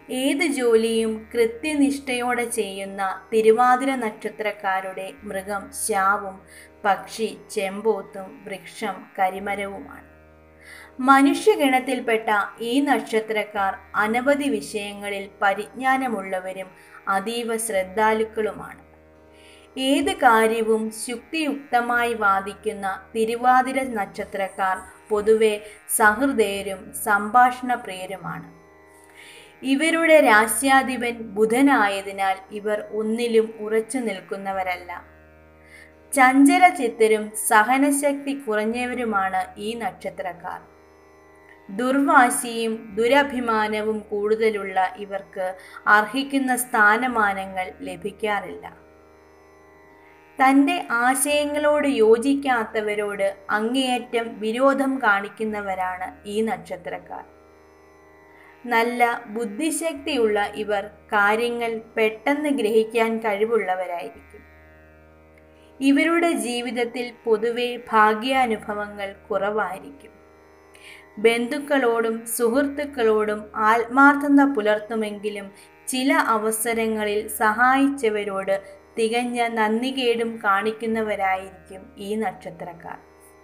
ഏത് ജോലിയും കൃത്യനിഷ്ഠയോടെ ചെയ്യുന്ന തിരുവാതിര നക്ഷത്രക്കാരുടെ മൃഗം ശാവും പക്ഷി ചെമ്പോത്തും വൃക്ഷം കരിമരവുമാണ് മനുഷ്യഗണത്തിൽപ്പെട്ട ഈ നക്ഷത്രക്കാർ അനവധി വിഷയങ്ങളിൽ പരിജ്ഞാനമുള്ളവരും അതീവ ശ്രദ്ധാലുക്കളുമാണ് ഏത് കാര്യവും ശുക്തിയുക്തമായി വാദിക്കുന്ന തിരുവാതിര നക്ഷത്രക്കാർ പൊതുവെ സഹൃദയരും സംഭാഷണപ്രിയരുമാണ് ഇവരുടെ രാശ്യാധിപൻ ബുധനായതിനാൽ ഇവർ ഒന്നിലും ഉറച്ചു നിൽക്കുന്നവരല്ല ചഞ്ചല ചിത്തരും സഹനശക്തി കുറഞ്ഞവരുമാണ് ഈ നക്ഷത്രക്കാർ ദുർവാശിയും ദുരഭിമാനവും കൂടുതലുള്ള ഇവർക്ക് അർഹിക്കുന്ന സ്ഥാനമാനങ്ങൾ ലഭിക്കാറില്ല തൻ്റെ ആശയങ്ങളോട് യോജിക്കാത്തവരോട് അങ്ങേയറ്റം വിരോധം കാണിക്കുന്നവരാണ് ഈ നക്ഷത്രക്കാർ നല്ല ബുദ്ധിശക്തിയുള്ള ഇവർ കാര്യങ്ങൾ പെട്ടെന്ന് ഗ്രഹിക്കാൻ കഴിവുള്ളവരായിരിക്കും ഇവരുടെ ജീവിതത്തിൽ പൊതുവെ ഭാഗ്യാനുഭവങ്ങൾ കുറവായിരിക്കും ബന്ധുക്കളോടും സുഹൃത്തുക്കളോടും ആത്മാർത്ഥത പുലർത്തുമെങ്കിലും ചില അവസരങ്ങളിൽ സഹായിച്ചവരോട് തികഞ്ഞ നന്ദികേടും കാണിക്കുന്നവരായിരിക്കും ഈ നക്ഷത്രക്കാർ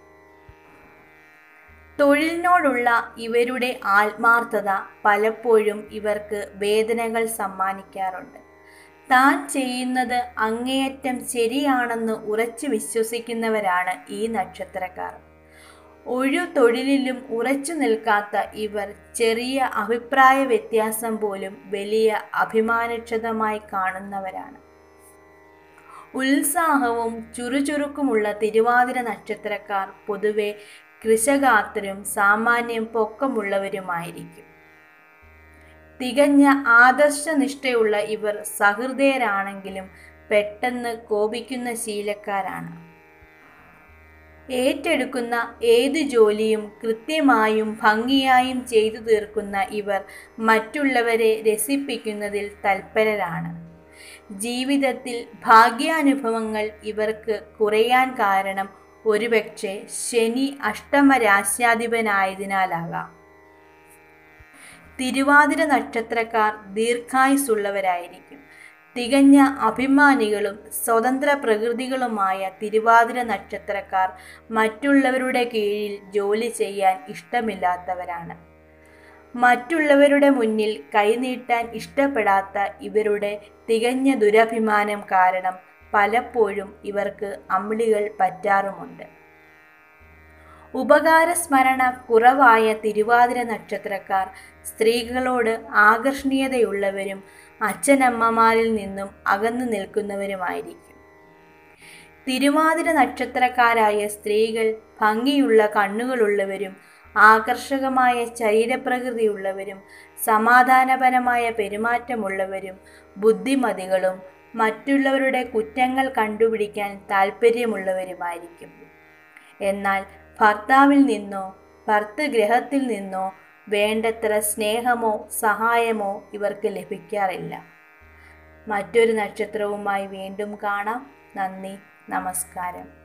തൊഴിലിനോടുള്ള ഇവരുടെ ആത്മാർത്ഥത പലപ്പോഴും ഇവർക്ക് വേദനകൾ സമ്മാനിക്കാറുണ്ട് താൻ ചെയ്യുന്നത് അങ്ങേയറ്റം ശരിയാണെന്ന് ഉറച്ചു വിശ്വസിക്കുന്നവരാണ് ഈ നക്ഷത്രക്കാർ ഒരു തൊഴിലിലും ഉറച്ചു നിൽക്കാത്ത ഇവർ ചെറിയ അഭിപ്രായ വ്യത്യാസം പോലും വലിയ അഭിമാനക്ഷതമായി കാണുന്നവരാണ് ഉത്സാഹവും ചുറുചുറുക്കുമുള്ള തിരുവാതിര നക്ഷത്രക്കാർ പൊതുവെ കൃശഗാത്രരും സാമാന്യം പൊക്കമുള്ളവരുമായിരിക്കും തികഞ്ഞ ആദർശനിഷ്ഠയുള്ള ഇവർ സഹൃദയരാണെങ്കിലും പെട്ടെന്ന് കോപിക്കുന്ന ശീലക്കാരാണ് ഏറ്റെടുക്കുന്ന ഏത് ജോലിയും കൃത്യമായും ഭംഗിയായും ചെയ്തു തീർക്കുന്ന ഇവർ മറ്റുള്ളവരെ രസിപ്പിക്കുന്നതിൽ തൽപരരാണ് ജീവിതത്തിൽ ഭാഗ്യാനുഭവങ്ങൾ ഇവർക്ക് കുറയാൻ കാരണം ഒരുപക്ഷെ ശനി അഷ്ടമരാശ്യാധിപനായതിനാലാകാം തിരുവാതിര നക്ഷത്രക്കാർ ദീർഘായുസുള്ളവരായിരിക്കും തികഞ്ഞ അഭിമാനികളും സ്വതന്ത്ര പ്രകൃതികളുമായ തിരുവാതിര നക്ഷത്രക്കാർ മറ്റുള്ളവരുടെ കീഴിൽ ജോലി ചെയ്യാൻ ഇഷ്ടമില്ലാത്തവരാണ് മറ്റുള്ളവരുടെ മുന്നിൽ കൈനീട്ടാൻ ഇഷ്ടപ്പെടാത്ത ഇവരുടെ തികഞ്ഞ ദുരഭിമാനം കാരണം പലപ്പോഴും ഇവർക്ക് അമ്പിളികൾ പറ്റാറുമുണ്ട് ഉപകാരസ്മരണ കുറവായ തിരുവാതിര നക്ഷത്രക്കാർ സ്ത്രീകളോട് ആകർഷണീയതയുള്ളവരും അച്ഛനമ്മമാരിൽ നിന്നും അകന്നു നിൽക്കുന്നവരുമായിരിക്കും തിരുവാതിര നക്ഷത്രക്കാരായ സ്ത്രീകൾ ഭംഗിയുള്ള കണ്ണുകളുള്ളവരും ആകർഷകമായ ശരീരപ്രകൃതിയുള്ളവരും സമാധാനപരമായ പെരുമാറ്റമുള്ളവരും ബുദ്ധിമതികളും മറ്റുള്ളവരുടെ കുറ്റങ്ങൾ കണ്ടുപിടിക്കാൻ താല്പര്യമുള്ളവരുമായിരിക്കും എന്നാൽ ഭർത്താവിൽ നിന്നോ ഭർത്തൃഗ്രഹത്തിൽ നിന്നോ വേണ്ടത്ര സ്നേഹമോ സഹായമോ ഇവർക്ക് ലഭിക്കാറില്ല മറ്റൊരു നക്ഷത്രവുമായി വീണ്ടും കാണാം നന്ദി നമസ്കാരം